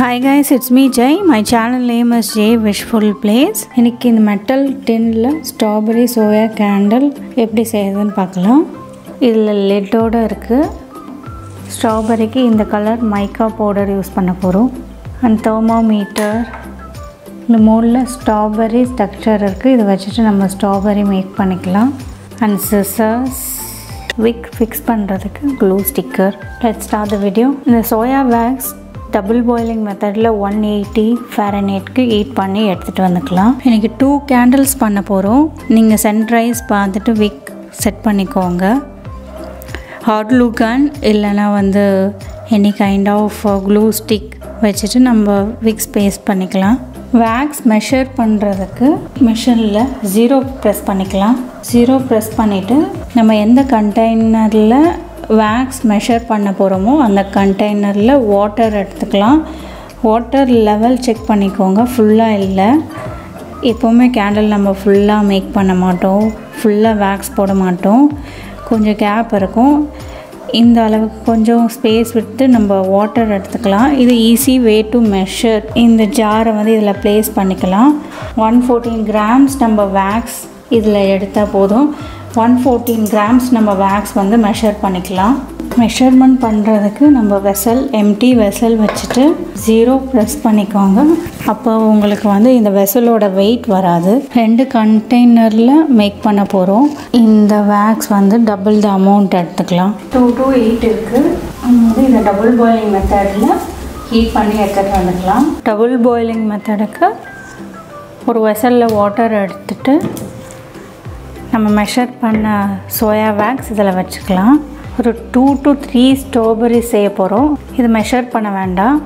Hi guys it's me Jay my channel name is J wishful blaze இன்னைக்கு இந்த metal டின்னில் strawberry soya candle எப்படி செய்யுதுன்னு பார்க்கலாம் இதில் லெட்டோடு இருக்குது ஸ்ட்ராபெரிக்கு இந்த கலர் மைக்கா பவுடர் யூஸ் பண்ண போகிறோம் அண்ட் தெர்மோமீட்டர் இந்த மூடில் ஸ்ட்ராபெரி ஸ்ட்ரக்சர் இருக்குது இதை வச்சுட்டு நம்ம ஸ்ட்ராபெரி மேக் பண்ணிக்கலாம் அண்ட் சிசர்ஸ் விக் ஃபிக்ஸ் பண்ணுறதுக்கு glue sticker let start the video இந்த சோயா வேக்ஸ் டபுள் பாயிலிங் மெத்தடில் ஒன் எயிட்டி ஃபேரனேட்க்கு ஹீட் பண்ணி எடுத்துகிட்டு வந்துக்கலாம் இன்றைக்கி டூ கேண்டில்ஸ் பண்ண போகிறோம் நீங்கள் சன்ரைஸ் பார்த்துட்டு விக் செட் பண்ணிக்கோங்க ஹாட் க்ளூ கன் இல்லைன்னா வந்து any kind of glue stick வச்சுட்டு நம்ம விக்ஸ் பேஸ்ட் பண்ணிக்கலாம் வேக்ஸ் மெஷர் பண்ணுறதுக்கு மிஷினில் ஜீரோ ப்ரெஸ் பண்ணிக்கலாம் ஜீரோ ப்ரெஸ் பண்ணிவிட்டு நம்ம எந்த கண்டெய்னரில் வேக்ஸ் மெஷர் பண்ண போகிறோமோ அந்த கண்டெய்னரில் வாட்டர் எடுத்துக்கலாம் வாட்டர் லெவல் செக் பண்ணிக்கோங்க ஃபுல்லாக இல்லை எப்போவுமே கேண்டில் நம்ம ஃபுல்லாக மேக் பண்ண மாட்டோம் ஃபுல்லாக வேக்ஸ் போட மாட்டோம் கொஞ்சம் கேப் இருக்கும் இந்த அளவுக்கு கொஞ்சம் ஸ்பேஸ் விட்டு நம்ம வாட்டர் எடுத்துக்கலாம் இது ஈஸி வே டு மெஷர் இந்த ஜாரை வந்து இதில் ப்ளேஸ் பண்ணிக்கலாம் ஒன் ஃபோர்டீன் கிராம்ஸ் நம்ம வேக்ஸ் இதில் எடுத்தால் போதும் ஒன் ஃபோர்டீன் கிராம்ஸ் நம்ம வேக்ஸ் வந்து மெஷர் பண்ணிக்கலாம் மெஷர்மெண்ட் பண்ணுறதுக்கு நம்ம வெசல் எம்டி வெசல் வச்சுட்டு ஜீரோ ப்ரெஸ் பண்ணிக்கோங்க அப்போ உங்களுக்கு வந்து இந்த வெசலோட வெயிட் வராது ரெண்டு கண்டெய்னரில் மேக் பண்ண போகிறோம் இந்த வேக்ஸ் வந்து டபுள் த அமௌண்ட் எடுத்துக்கலாம் டூ டூ எயிட் இருக்குது நம்ம வந்து இந்த டபுள் பாயிலிங் மெத்தடில் ஹீட் பண்ணி எடுத்துகிட்டு வந்துக்கலாம் டபுள் பாயிலிங் மெத்தடுக்கு ஒரு வெசலில் வாட்டர் எடுத்துட்டு நம்ம மெஷர் பண்ண சோயா வேக்ஸ் இதில் வச்சுக்கலாம் ஒரு டூ டு த்ரீ ஸ்ட்ராபெரி செய்ய போகிறோம் இது மெஷர் பண்ண வேண்டாம்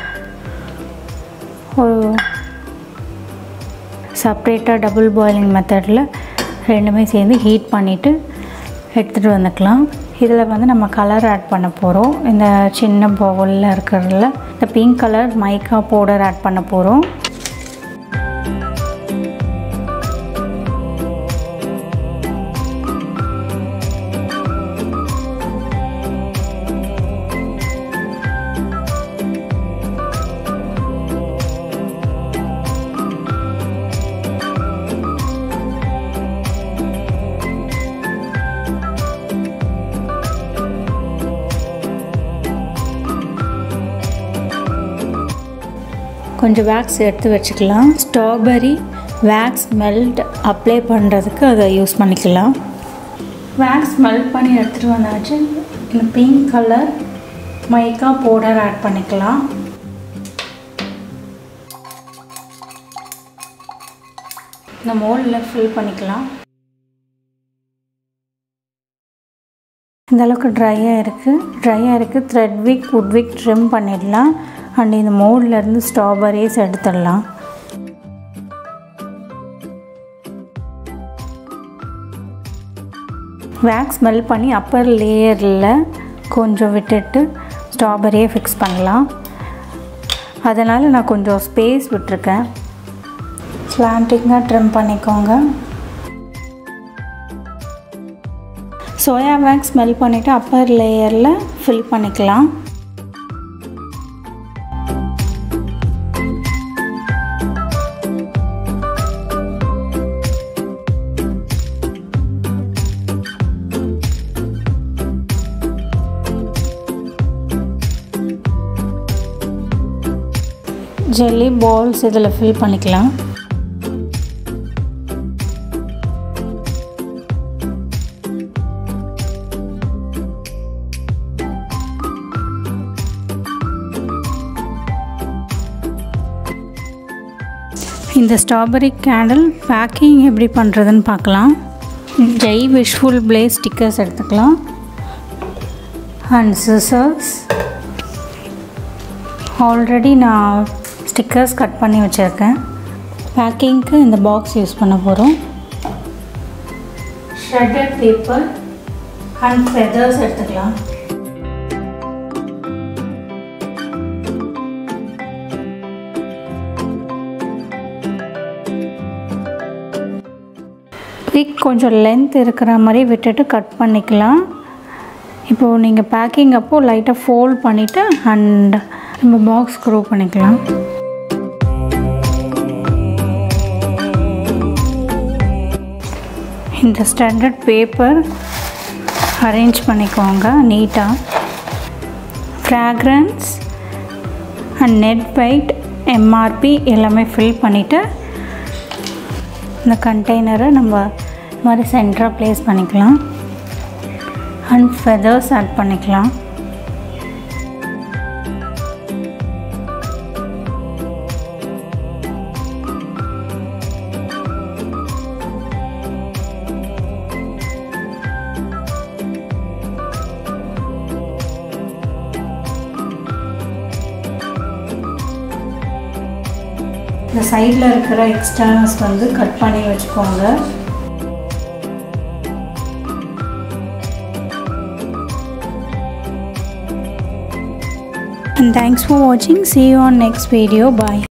ஒரு செப்ரேட்டாக டபுள் பாயிலிங் மெத்தடில் ரெண்டுமே சேர்ந்து ஹீட் பண்ணிவிட்டு எடுத்துகிட்டு வந்துக்கலாம் இதில் வந்து நம்ம கலர் ஆட் பண்ண போகிறோம் இந்த சின்ன பவுலில் இருக்கிறதுல இந்த pink colour mica powder add பண்ண போகிறோம் கொஞ்சம் வேக்ஸ் எடுத்து வச்சுக்கலாம் ஸ்ட்ராபெரி வேக்ஸ் மெல்ட் அப்ளை பண்ணுறதுக்கு அதை யூஸ் பண்ணிக்கலாம் வேக்ஸ் மெல்ட் பண்ணி எடுத்துகிட்டு வந்தாச்சு இந்த pink colour mica powder add பண்ணிக்கலாம் இந்த மோல்டில் ஃபில் பண்ணிக்கலாம் இந்த அளவுக்கு ட்ரையாக இருக்குது ட்ரையாக இருக்குது thread wick wood wick trim பண்ணிடலாம் அண்ட் இந்த மோட்லேருந்து ஸ்ட்ராபெரிஸ் எடுத்துடலாம் வேக்ஸ் ஸ்மெல் பண்ணி அப்பர் லேயரில் கொஞ்சம் விட்டுட்டு ஸ்ட்ராபெரியை ஃபிக்ஸ் பண்ணலாம் அதனால் நான் கொஞ்சம் ஸ்பேஸ் விட்டுருக்கேன் ஸ்லாண்டிங்காக ட்ரிம் பண்ணிக்கோங்க சோயா வேக்ஸ் ஸ்மெல் பண்ணிவிட்டு அப்பர் லேயரில் ஃபில் பண்ணிக்கலாம் ஜெல்லி பால்ஸ் இதில் ஃபில் பண்ணிக்கலாம் இந்த ஸ்ட்ராபெரி கேண்டில் பேக்கிங் எப்படி பண்ணுறதுன்னு பார்க்கலாம் ஜெய் விஷுவல் பிளேஸ் ஸ்டிக்கர்ஸ் எடுத்துக்கலாம் அண்ட் சிசர்ஸ் ஆல்ரெடி நான் ஸ்டிக்கர்ஸ் கட் பண்ணி வச்சுருக்கேன் பேக்கிங்க்கு இந்த பாக்ஸ் யூஸ் பண்ண போகிறோம் ஷ்ரெட்டட் பேப்பர் அண்ட் ஃபெதர்ஸ் எடுத்துக்கலாம் விக் கொஞ்சம் லென்த் இருக்கிற மாதிரி விட்டுட்டு கட் பண்ணிக்கலாம் இப்போது நீங்கள் பேக்கிங் அப்போது லைட்டாக ஃபோல்ட் பண்ணிவிட்டு அண்ட் நம்ம பாக்ஸ் ஸ்க்ரூ பண்ணிக்கலாம் இந்த ஸ்டாண்டர்ட் பேப்பர் அரேஞ்ச் பண்ணிக்கோங்க நீட்டாக fragrance and net weight MRP எல்லாமே ஃபில் பண்ணிவிட்டு இந்த கண்டெய்னரை நம்ம இது மாதிரி சென்டராக ப்ளேஸ் பண்ணிக்கலாம் அண்ட் ஃபெதர்ஸ் ஆட் பண்ணிக்கலாம் இந்த சைடில் இருக்கிற எக்ஸ்டர்னல்ஸ் வந்து கட் பண்ணி வச்சுக்கோங்க And thanks for watching. See you on next video. Bye.